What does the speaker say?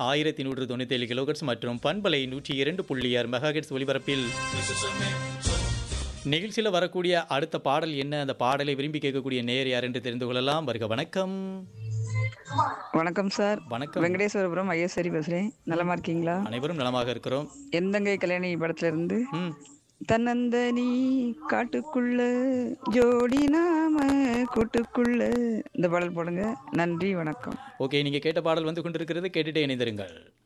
ஆயிரத்தி நூற்று தொண்ணூற்றி ஏழு கிலோகட்ஸ் மற்றும் பண்பலை நூற்றி இரண்டு புள்ளி ஆறு மெகாஹெட்ஸ் ஒலிபரப்பில் நிகழ்ச்சியில் வரக்கூடிய அடுத்த பாடல் என்ன அந்த பாடலை விரும்பி கேட்கக்கூடிய நேர் யார் என்று தெரிந்து கொள்ளலாம் வருக வணக்கம் வணக்கம் சார் வணக்கம் வெங்கடேஸ்வரபுரம் ஐஎஸ்ஆரி பேசுறேன் நலமா இருக்கீங்களா அனைவரும் நலமாக இருக்கிறோம் எந்தங்கை கல்யாணி படத்துல இருந்து ம் தன்னந்தனி காட்டுக்குள்ள ஜோடி நாம கூட்டுக்குள்ள இந்த பாடல் போடுங்க நன்றி வணக்கம் ஓகே நீங்கள் கேட்ட பாடல் வந்து கொண்டிருக்கிறது கேட்டுட்டே இணைந்திருங்கள்